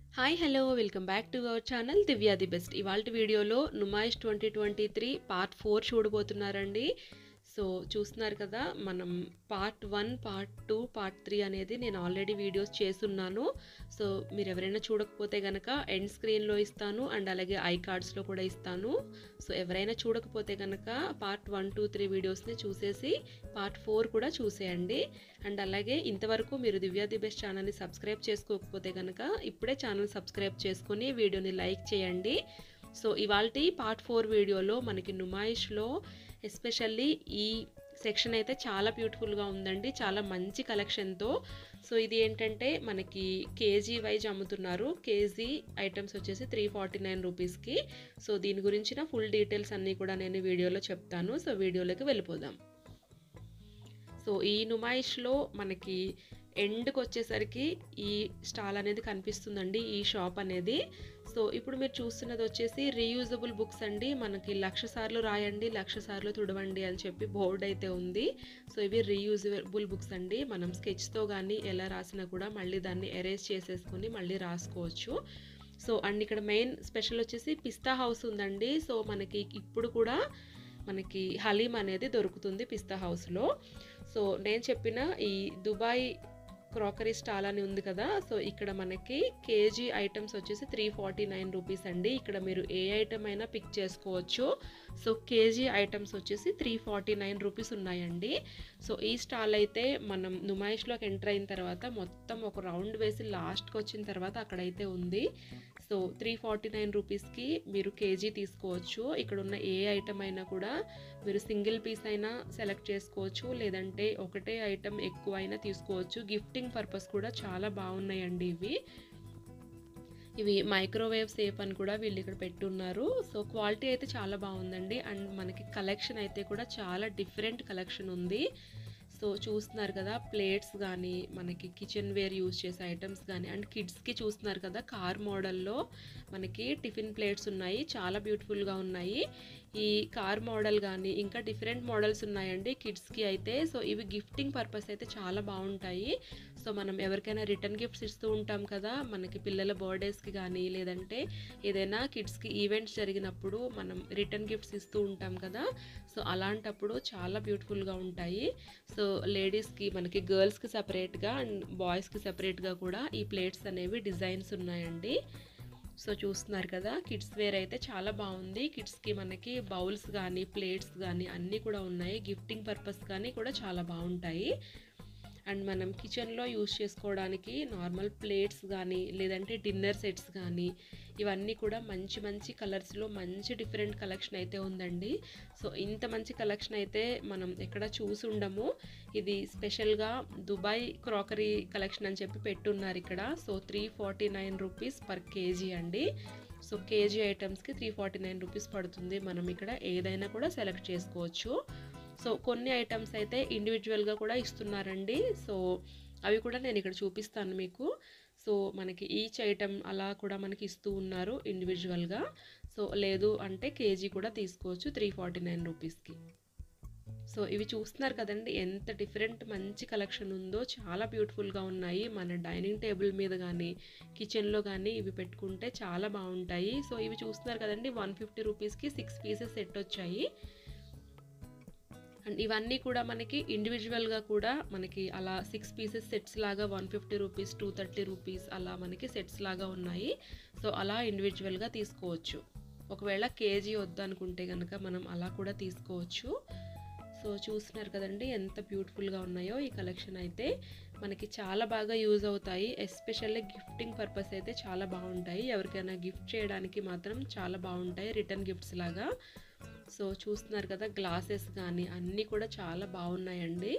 hi hello welcome back to our channel Divya the best ఇవాళ వీడియోలో Numaish twenty twenty three part four చూడబోతున్నారండి so చూస్తున్నారు కదా మనం part one part two part three అనేది నేను ఆల్రెడీ వీడియోస్ చేస్తున్నాను సో మీరు ఎవరైనా చూడకపోతే కనుక ఎండ్ స్క్రీన్లో ఇస్తాను అండ్ అలాగే ఐ కార్డ్స్లో కూడా ఇస్తాను సో ఎవరైనా చూడకపోతే కనుక పార్ట్ వన్ టూ త్రీ వీడియోస్ని చూసేసి పార్ట్ ఫోర్ కూడా చూసేయండి అండ్ అలాగే ఇంతవరకు మీరు దివ్యా ది బెస్ట్ ఛానల్ని సబ్స్క్రైబ్ చేసుకోకపోతే కనుక ఇప్పుడే ఛానల్ సబ్స్క్రైబ్ చేసుకొని వీడియోని లైక్ చేయండి సో ఇవాళ పార్ట్ ఫోర్ వీడియోలో మనకి నుమాయిష్లో ఎస్పెషల్లీ ఈ సెక్షన్ అయితే చాలా బ్యూటిఫుల్గా ఉందండి చాలా మంచి కలెక్షన్తో సో ఇది ఏంటంటే మనకి కేజీ వైజ్ అమ్ముతున్నారు కేజీ ఐటమ్స్ వచ్చేసి త్రీ ఫార్టీ నైన్ రూపీస్కి సో దీని గురించిన ఫుల్ డీటెయిల్స్ అన్నీ కూడా నేను వీడియోలో చెప్తాను సో వీడియోలోకి వెళ్ళిపోదాం సో ఈ నుమాయిష్లో మనకి ఎండ్కి వచ్చేసరికి ఈ స్టాల్ అనేది కనిపిస్తుందండి ఈ షాప్ అనేది సో ఇప్పుడు మీరు చూస్తున్నది వచ్చేసి రీయూజబుల్ బుక్స్ అండి మనకి లక్ష సార్లు రాయండి లక్ష సార్లు తుడవండి అని చెప్పి బోర్డు అయితే ఉంది సో ఇవి రీయూజబుల్ బుక్స్ అండి మనం స్కెచ్తో కానీ ఎలా రాసినా కూడా మళ్ళీ దాన్ని ఎరేజ్ చేసేసుకొని మళ్ళీ రాసుకోవచ్చు సో అండ్ ఇక్కడ మెయిన్ స్పెషల్ వచ్చేసి పిస్తా హౌస్ ఉందండి సో మనకి ఇప్పుడు కూడా మనకి హలీం అనేది దొరుకుతుంది పిస్తా హౌస్లో సో నేను చెప్పిన ఈ దుబాయ్ క్రాకరీ స్టాల్ అని ఉంది కదా సో ఇక్కడ మనకి కేజీ ఐటమ్స్ వచ్చేసి త్రీ ఫార్టీ నైన్ రూపీస్ అండి ఇక్కడ మీరు ఏ ఐటమ్ అయినా పిక్ చేసుకోవచ్చు సో కేజీ ఐటమ్స్ వచ్చేసి త్రీ ఫార్టీ నైన్ రూపీస్ ఉన్నాయండి సో ఈ స్టాల్ అయితే మనం నుమాయిష్లోకి ఎంటర్ అయిన తర్వాత మొత్తం ఒక రౌండ్ వేసి లాస్ట్కి వచ్చిన తర్వాత అక్కడైతే ఉంది సో త్రీ ఫార్టీ నైన్ రూపీస్కి మీరు కేజీ తీసుకోవచ్చు ఇక్కడ ఉన్న ఏ ఐటమ్ అయినా కూడా మీరు సింగిల్ పీస్ అయినా సెలెక్ట్ చేసుకోవచ్చు లేదంటే ఒకటే ఐటమ్ ఎక్కువ అయినా తీసుకోవచ్చు గిఫ్టింగ్ పర్పస్ కూడా చాలా బాగున్నాయండి ఇవి ఇవి మైక్రోవేవ్ సేఫ్ అని కూడా వీళ్ళు ఇక్కడ పెట్టున్నారు సో క్వాలిటీ అయితే చాలా బాగుందండి అండ్ మనకి కలెక్షన్ అయితే కూడా చాలా డిఫరెంట్ కలెక్షన్ ఉంది సో చూస్తున్నారు కదా ప్లేట్స్ కానీ మనకి కిచెన్ వేర్ యూజ్ చేసే ఐటమ్స్ కానీ అండ్ కిడ్స్కి చూస్తున్నారు కదా కార్ మోడల్లో మనకి టిఫిన్ ప్లేట్స్ ఉన్నాయి చాలా బ్యూటిఫుల్గా ఉన్నాయి ఈ కార్ మోడల్ కానీ ఇంకా డిఫరెంట్ మోడల్స్ ఉన్నాయండి కిడ్స్కి అయితే సో ఇవి గిఫ్టింగ్ పర్పస్ అయితే చాలా బాగుంటాయి సో మనం ఎవరికైనా రిటర్న్ గిఫ్ట్స్ ఇస్తూ ఉంటాం కదా మనకి పిల్లల బర్త్డేస్కి కానీ లేదంటే ఏదైనా కిడ్స్కి ఈవెంట్స్ జరిగినప్పుడు మనం రిటర్న్ గిఫ్ట్స్ ఇస్తూ ఉంటాం కదా సో అలాంటప్పుడు చాలా బ్యూటిఫుల్గా ఉంటాయి సో లేడీస్కి మనకి గర్ల్స్కి సపరేట్గా అండ్ బాయ్స్కి సపరేట్గా కూడా ఈ ప్లేట్స్ అనేవి డిజైన్స్ ఉన్నాయండి సో చూస్తున్నారు కదా కిడ్స్ వేర్ అయితే చాలా బాగుంది కిడ్స్కి మనకి బౌల్స్ కానీ ప్లేట్స్ కానీ అన్నీ కూడా ఉన్నాయి గిఫ్టింగ్ పర్పస్ కానీ కూడా చాలా బాగుంటాయి అండ్ మనం కిచెన్లో యూస్ చేసుకోవడానికి నార్మల్ ప్లేట్స్ కానీ లేదంటే డిన్నర్ సెట్స్ కానీ ఇవన్నీ కూడా మంచి మంచి కలర్స్లో మంచి డిఫరెంట్ కలెక్షన్ అయితే ఉందండి సో ఇంత మంచి కలెక్షన్ అయితే మనం ఎక్కడ చూసి ఉండము ఇది స్పెషల్గా దుబాయ్ క్రాకరీ కలెక్షన్ అని చెప్పి పెట్టున్నారు ఇక్కడ so three forty nine rupees per KG అండి సో కేజీ ఐటమ్స్కి త్రీ ఫార్టీ నైన్ రూపీస్ పడుతుంది మనం ఇక్కడ ఏదైనా కూడా సెలెక్ట్ చేసుకోవచ్చు సో కొన్ని ఐటమ్స్ అయితే ఇండివిజువల్గా కూడా ఇస్తున్నారండి సో అవి కూడా నేను ఇక్కడ చూపిస్తాను మీకు సో మనకి ఈచ్ ఐటమ్ అలా కూడా మనకి ఇస్తూ ఉన్నారు ఇండివిజువల్గా సో లేదు అంటే కేజీ కూడా తీసుకోవచ్చు త్రీ ఫార్టీ నైన్ రూపీస్కి సో ఇవి చూస్తున్నారు కదండి ఎంత డిఫరెంట్ మంచి కలెక్షన్ ఉందో చాలా బ్యూటిఫుల్గా ఉన్నాయి మన డైనింగ్ టేబుల్ మీద కానీ కిచెన్లో కానీ ఇవి పెట్టుకుంటే చాలా బాగుంటాయి సో ఇవి చూస్తున్నారు కదండి వన్ ఫిఫ్టీ రూపీస్కి సిక్స్ పీసెస్ సెట్ వచ్చాయి అండ్ ఇవన్నీ కూడా మనకి ఇండివిజువల్గా కూడా మనకి అలా సిక్స్ పీసెస్ సెట్స్ లాగా one fifty rupees two thirty rupees అలా మనకి సెట్స్ లాగా ఉన్నాయి సో అలా ఇండివిజువల్గా తీసుకోవచ్చు ఒకవేళ కేజీ వద్దనుకుంటే కనుక మనం అలా కూడా తీసుకోవచ్చు సో చూస్తున్నారు కదండి ఎంత బ్యూటిఫుల్గా ఉన్నాయో ఈ కలెక్షన్ అయితే మనకి చాలా బాగా యూజ్ అవుతాయి ఎస్పెషల్లీ గిఫ్టింగ్ పర్పస్ అయితే చాలా బాగుంటాయి ఎవరికైనా గిఫ్ట్ చేయడానికి మాత్రం చాలా బాగుంటాయి రిటర్న్ గిఫ్ట్స్ లాగా సో చూస్తున్నారు కదా గ్లాసెస్ కానీ అన్నీ కూడా చాలా బాగున్నాయండి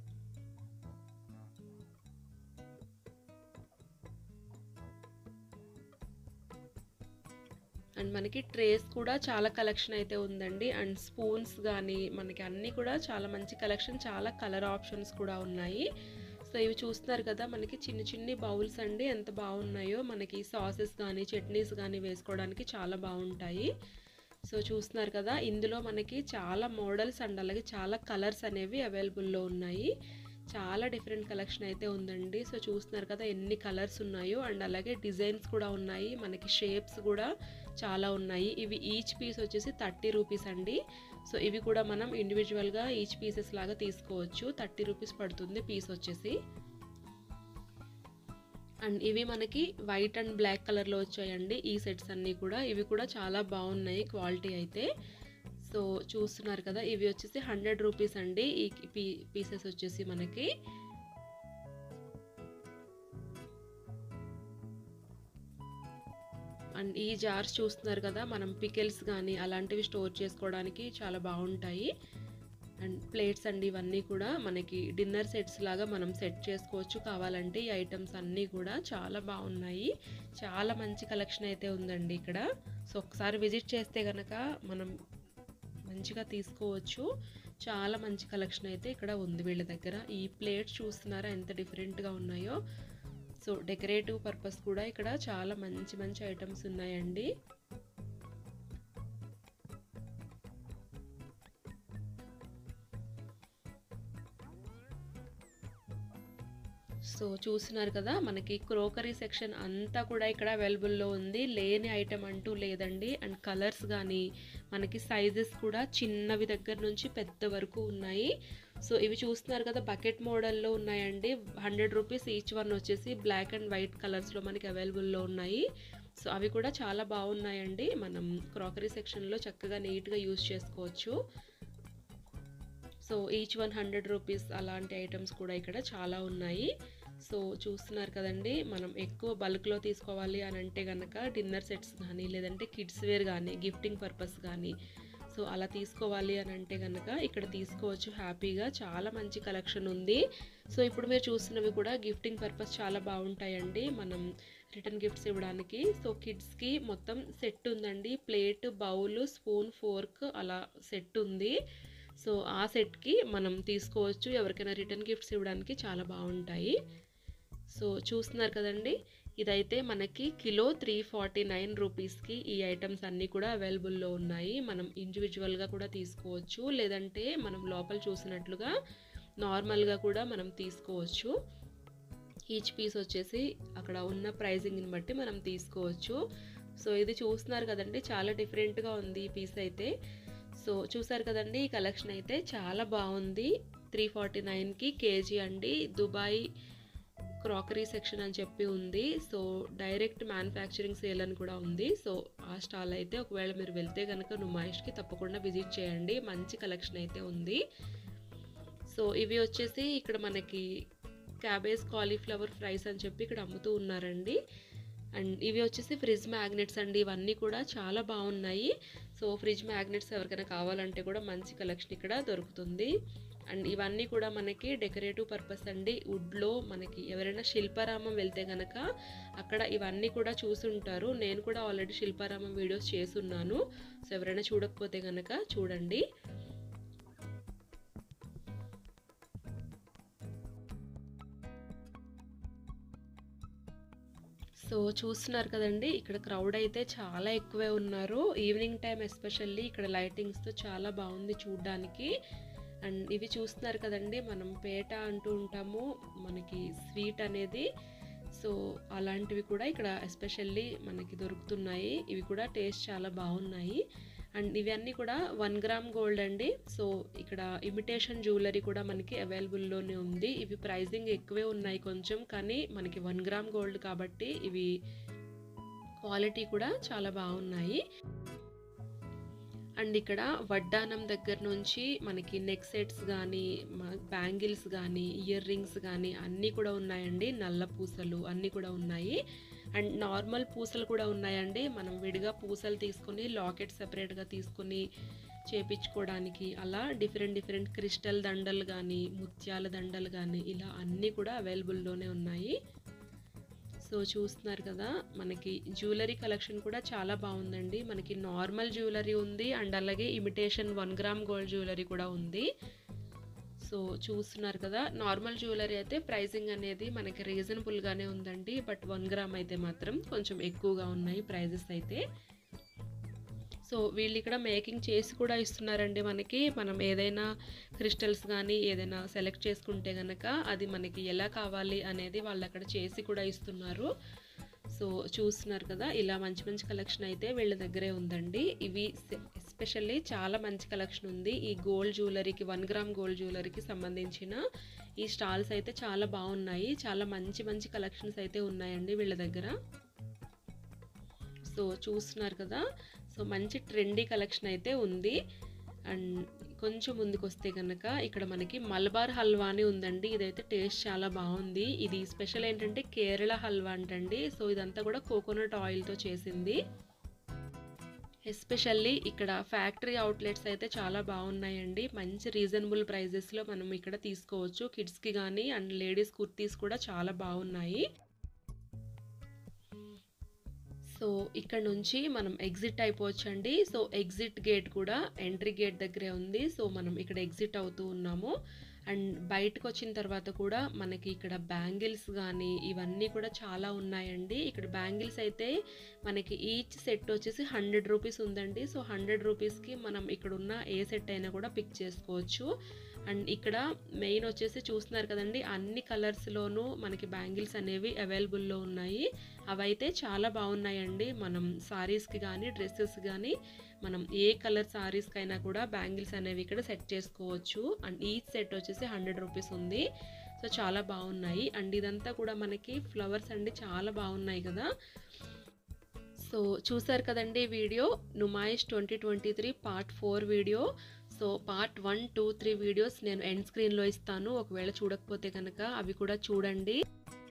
అండ్ మనకి ట్రేస్ కూడా చాలా కలెక్షన్ అయితే ఉందండి అండ్ స్పూన్స్ కానీ మనకి అన్నీ కూడా చాలా మంచి కలెక్షన్ చాలా కలర్ ఆప్షన్స్ కూడా ఉన్నాయి సో ఇవి చూస్తున్నారు కదా మనకి చిన్న చిన్ని బౌల్స్ అండి ఎంత బాగున్నాయో మనకి సాసెస్ కానీ చట్నీస్ కానీ వేసుకోవడానికి చాలా బాగుంటాయి సో చూస్తున్నారు కదా ఇందులో మనకి చాలా మోడల్స్ అండ్ అలాగే చాలా కలర్స్ అనేవి అవైలబుల్లో ఉన్నాయి చాలా డిఫరెంట్ కలెక్షన్ అయితే ఉందండి సో చూస్తున్నారు కదా ఎన్ని కలర్స్ ఉన్నాయో అండ్ అలాగే డిజైన్స్ కూడా ఉన్నాయి మనకి షేప్స్ కూడా చాలా ఉన్నాయి ఇవి ఈచ్ పీస్ వచ్చేసి థర్టీ రూపీస్ అండి సో ఇవి కూడా మనం ఇండివిజువల్గా ఈచ్ పీసెస్ లాగా తీసుకోవచ్చు థర్టీ రూపీస్ పడుతుంది పీస్ వచ్చేసి అండ్ ఇవి మనకి వైట్ అండ్ బ్లాక్ కలర్లో వచ్చాయండి ఈ సెట్స్ అన్నీ కూడా ఇవి కూడా చాలా బాగున్నాయి క్వాలిటీ అయితే సో చూస్తున్నారు కదా ఇవి వచ్చేసి హండ్రెడ్ రూపీస్ అండి ఈ పీ పీసెస్ వచ్చేసి మనకి అండ్ ఈ జార్స్ చూస్తున్నారు కదా మనం పికెల్స్ కానీ అలాంటివి స్టోర్ చేసుకోవడానికి చాలా బాగుంటాయి అండ్ ప్లేట్స్ అండి ఇవన్నీ కూడా మనకి డిన్నర్ సెట్స్ లాగా మనం సెట్ చేసుకోవచ్చు కావాలంటే ఈ ఐటమ్స్ అన్నీ కూడా చాలా బాగున్నాయి చాలా మంచి కలెక్షన్ అయితే ఉందండి ఇక్కడ సో ఒకసారి విజిట్ చేస్తే కనుక మనం మంచిగా తీసుకోవచ్చు చాలా మంచి కలెక్షన్ అయితే ఇక్కడ ఉంది వీళ్ళ దగ్గర ఈ ప్లేట్స్ చూస్తున్నారా ఎంత డిఫరెంట్గా ఉన్నాయో సో డెకరేటివ్ పర్పస్ కూడా ఇక్కడ చాలా మంచి మంచి ఐటమ్స్ ఉన్నాయండి సో చూస్తున్నారు కదా మనకి క్రోకరీ సెక్షన్ అంతా కూడా ఇక్కడ అవైలబుల్లో ఉంది లేని ఐటెం అంటూ లేదండి అండ్ కలర్స్ కానీ మనకి సైజెస్ కూడా చిన్నవి దగ్గర నుంచి పెద్ద వరకు ఉన్నాయి సో ఇవి చూస్తున్నారు కదా బకెట్ మోడల్లో ఉన్నాయండి హండ్రెడ్ రూపీస్ ఈచ్ వన్ వచ్చేసి బ్లాక్ అండ్ వైట్ కలర్స్లో మనకి అవైలబుల్లో ఉన్నాయి సో అవి కూడా చాలా బాగున్నాయండి మనం క్రాకరీ సెక్షన్లో చక్కగా నీట్గా యూజ్ చేసుకోవచ్చు so each one hundred rupees అలాంటి ఐటమ్స్ కూడా ఇక్కడ చాలా ఉన్నాయి సో చూస్తున్నారు కదండి మనం ఎక్కువ బల్క్లో తీసుకోవాలి అని అంటే కనుక డిన్నర్ సెట్స్ కానీ లేదంటే కిడ్స్ వేర్ కానీ గిఫ్టింగ్ పర్పస్ కానీ సో అలా తీసుకోవాలి అని అంటే కనుక ఇక్కడ తీసుకోవచ్చు హ్యాపీగా చాలా మంచి కలెక్షన్ ఉంది సో ఇప్పుడు మీరు చూస్తున్నవి కూడా గిఫ్టింగ్ పర్పస్ చాలా బాగుంటాయండి మనం రిటర్న్ గిఫ్ట్స్ ఇవ్వడానికి సో కిడ్స్కి మొత్తం సెట్ ఉందండి ప్లేట్ బౌల్ స్పూన్ ఫోర్క్ అలా సెట్ ఉంది సో ఆ సెట్కి మనం తీసుకోవచ్చు ఎవరికైనా రిటర్న్ గిఫ్ట్స్ ఇవ్వడానికి చాలా బాగుంటాయి సో చూస్తున్నారు కదండి ఇదైతే మనకి కిలో త్రీ ఫార్టీ నైన్ రూపీస్కి ఈ ఐటమ్స్ అన్నీ కూడా అవైలబుల్లో ఉన్నాయి మనం ఇండివిజువల్గా కూడా తీసుకోవచ్చు లేదంటే మనం లోపల చూసినట్లుగా నార్మల్గా కూడా మనం తీసుకోవచ్చు ఈచ్ పీస్ వచ్చేసి అక్కడ ఉన్న ప్రైజింగ్ని బట్టి మనం తీసుకోవచ్చు సో ఇది చూస్తున్నారు కదండి చాలా డిఫరెంట్గా ఉంది ఈ పీస్ అయితే సో చూసారు కదండి ఈ కలెక్షన్ అయితే చాలా బాగుంది త్రీ ఫార్టీ నైన్కి కేజీ అండి దుబాయ్ క్రాకరీ సెక్షన్ అని చెప్పి ఉంది సో డైరెక్ట్ మ్యానుఫ్యాక్చరింగ్ సేల్ అని కూడా ఉంది సో ఆ స్టాల్ అయితే ఒకవేళ మీరు వెళ్తే కనుక నుమాయిష్కి తప్పకుండా విజిట్ చేయండి మంచి కలెక్షన్ అయితే ఉంది సో ఇవి వచ్చేసి ఇక్కడ మనకి క్యాబేజ్ కాలీఫ్లవర్ ఫ్రైస్ అని చెప్పి ఇక్కడ అమ్ముతూ ఉన్నారండి అండ్ ఇవి వచ్చేసి ఫ్రిడ్జ్ మ్యాగ్నెట్స్ అండి ఇవన్నీ కూడా చాలా బాగున్నాయి సో ఫ్రిడ్జ్ మ్యాగ్నెట్స్ ఎవరికైనా కావాలంటే కూడా మంచి కలెక్షన్ ఇక్కడ దొరుకుతుంది అండ్ ఇవన్నీ కూడా మనకి డెకరేటివ్ పర్పస్ అండి వుడ్లో మనకి ఎవరైనా శిల్పారామం వెళ్తే కనుక అక్కడ ఇవన్నీ కూడా చూసుంటారు నేను కూడా ఆల్రెడీ శిల్పారామం వీడియోస్ చేసున్నాను సో ఎవరైనా చూడకపోతే కనుక చూడండి సో చూస్తున్నారు కదండి ఇక్కడ క్రౌడ్ అయితే చాలా ఎక్కువే ఉన్నారు ఈవినింగ్ టైం ఎస్పెషల్లీ ఇక్కడ లైటింగ్స్తో చాలా బాగుంది చూడడానికి అండ్ ఇవి చూస్తున్నారు కదండి మనం పేట అంటూ ఉంటాము మనకి స్వీట్ అనేది సో అలాంటివి కూడా ఇక్కడ ఎస్పెషల్లీ మనకి దొరుకుతున్నాయి ఇవి కూడా టేస్ట్ చాలా బాగున్నాయి అండ్ ఇవన్నీ కూడా వన్ గ్రామ్ గోల్డ్ అండి సో ఇక్కడ ఇమిటేషన్ జ్యువెలరీ కూడా మనకి అవైలబుల్లోనే ఉంది ఇవి ప్రైజింగ్ ఎక్కువే ఉన్నాయి కొంచెం కానీ మనకి వన్ గ్రామ్ గోల్డ్ కాబట్టి ఇవి క్వాలిటీ కూడా చాలా బాగున్నాయి అండ్ ఇక్కడ వడ్డానం దగ్గర నుంచి మనకి నెక్ సెట్స్ కానీ బ్యాంగిల్స్ కానీ ఇయర్ రింగ్స్ కానీ అన్నీ కూడా ఉన్నాయండి నల్ల పూసలు అన్నీ కూడా ఉన్నాయి అండ్ నార్మల్ పూసలు కూడా ఉన్నాయండి మనం విడిగా పూసలు తీసుకొని లాకెట్ సెపరేట్గా తీసుకొని చేపించుకోవడానికి అలా డిఫరెంట్ డిఫరెంట్ క్రిస్టల్ దండలు కానీ ముత్యాల దండలు కానీ ఇలా అన్నీ కూడా అవైలబుల్లోనే ఉన్నాయి సో చూస్తున్నారు కదా మనకి జ్యువెలరీ కలెక్షన్ కూడా చాలా బాగుందండి మనకి నార్మల్ జ్యువెలరీ ఉంది అండ్ అలాగే imitation one gram gold jewellery కూడా ఉంది సో చూస్తున్నారు కదా నార్మల్ జ్యువెలరీ అయితే ప్రైజింగ్ అనేది మనకి రీజనబుల్గానే ఉందండి బట్ వన్ గ్రామ్ అయితే మాత్రం కొంచెం ఎక్కువగా ఉన్నాయి ప్రైజెస్ అయితే సో వీళ్ళు ఇక్కడ మేకింగ్ చేసి కూడా ఇస్తున్నారండి మనకి మనం ఏదైనా క్రిస్టల్స్ కానీ ఏదైనా సెలెక్ట్ చేసుకుంటే కనుక అది మనకి ఎలా కావాలి అనేది వాళ్ళు అక్కడ చేసి కూడా ఇస్తున్నారు సో చూస్తున్నారు కదా ఇలా మంచి మంచి కలెక్షన్ అయితే వీళ్ళ దగ్గరే ఉందండి ఇవి ఎస్పెషల్లీ చాలా మంచి కలెక్షన్ ఉంది ఈ గోల్డ్ జ్యువెలరీకి వన్ గ్రామ్ గోల్డ్ జ్యువెలరీకి సంబంధించిన ఈ స్టాల్స్ అయితే చాలా బాగున్నాయి చాలా మంచి మంచి కలెక్షన్స్ అయితే ఉన్నాయండి వీళ్ళ దగ్గర సో చూస్తున్నారు కదా సో మంచి ట్రెండీ కలెక్షన్ అయితే ఉంది అండ్ కొంచెం ముందుకు వస్తే కనుక ఇక్కడ మనకి మలబార్ హల్వా అని ఉందండి ఇదైతే టేస్ట్ చాలా బాగుంది ఇది స్పెషల్ ఏంటంటే కేరళ హల్వా అంటండి సో ఇదంతా కూడా కోకోనట్ ఆయిల్తో చేసింది ఎస్పెషల్లీ ఇక్కడ ఫ్యాక్టరీ అవుట్లెట్స్ అయితే చాలా బాగున్నాయండి మంచి రీజనబుల్ ప్రైజెస్లో మనం ఇక్కడ తీసుకోవచ్చు కిడ్స్కి కానీ అండ్ లేడీస్ కుర్తీస్ కూడా చాలా బాగున్నాయి సో ఇక్కడ నుంచి మనం ఎగ్జిట్ అయిపోవచ్చండి సో ఎగ్జిట్ గేట్ కూడా ఎంట్రీ గేట్ దగ్గరే ఉంది సో మనం ఇక్కడ ఎగ్జిట్ అవుతూ ఉన్నాము అండ్ బయటకు వచ్చిన తర్వాత కూడా మనకి ఇక్కడ బ్యాంగిల్స్ కానీ ఇవన్నీ కూడా చాలా ఉన్నాయండి ఇక్కడ బ్యాంగిల్స్ అయితే మనకి ఈచ్ సెట్ వచ్చేసి హండ్రెడ్ రూపీస్ ఉందండి సో హండ్రెడ్ రూపీస్కి మనం ఇక్కడ ఉన్న ఏ సెట్ అయినా కూడా పిక్ చేసుకోవచ్చు అండ్ ఇక్కడ మెయిన్ వచ్చేసి చూస్తున్నారు కదండి అన్ని కలర్స్లోనూ మనకి బ్యాంగిల్స్ అనేవి అవైలబుల్లో ఉన్నాయి అవైతే చాలా బాగున్నాయండి మనం సారీస్కి కానీ డ్రెస్సెస్ కానీ మనం ఏ కలర్ సారీస్కి అయినా కూడా బ్యాంగిల్స్ అనేవి ఇక్కడ సెట్ చేసుకోవచ్చు అండ్ ఈ సెట్ వచ్చేసి హండ్రెడ్ రూపీస్ ఉంది సో చాలా బాగున్నాయి అండ్ ఇదంతా కూడా మనకి ఫ్లవర్స్ అండి చాలా బాగున్నాయి కదా సో చూసారు కదండి video Numaish twenty twenty three part four video so part one two three videos నేను ఎండ్ స్క్రీన్లో ఇస్తాను ఒకవేళ చూడకపోతే కనుక అవి కూడా చూడండి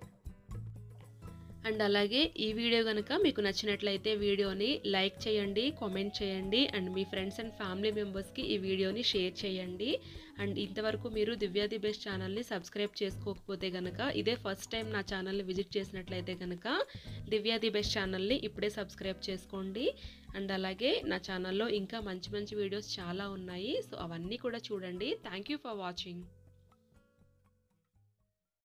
అండ్ అలాగే ఈ వీడియో కనుక మీకు నచ్చినట్లయితే వీడియోని లైక్ చేయండి కామెంట్ చేయండి అండ్ మీ ఫ్రెండ్స్ అండ్ ఫ్యామిలీ మెంబర్స్కి ఈ వీడియోని షేర్ చేయండి అండ్ ఇంతవరకు మీరు దివ్యా ది బెస్ట్ ఛానల్ని సబ్స్క్రైబ్ చేసుకోకపోతే కనుక ఇదే ఫస్ట్ టైం నా ఛానల్ని విజిట్ చేసినట్లయితే కనుక దివ్యా ది బెస్ట్ ఛానల్ని ఇప్పుడే సబ్స్క్రైబ్ చేసుకోండి అండ్ అలాగే నా ఛానల్లో ఇంకా మంచి మంచి వీడియోస్ చాలా ఉన్నాయి సో అవన్నీ కూడా చూడండి థ్యాంక్ యూ ఫర్ వాచింగ్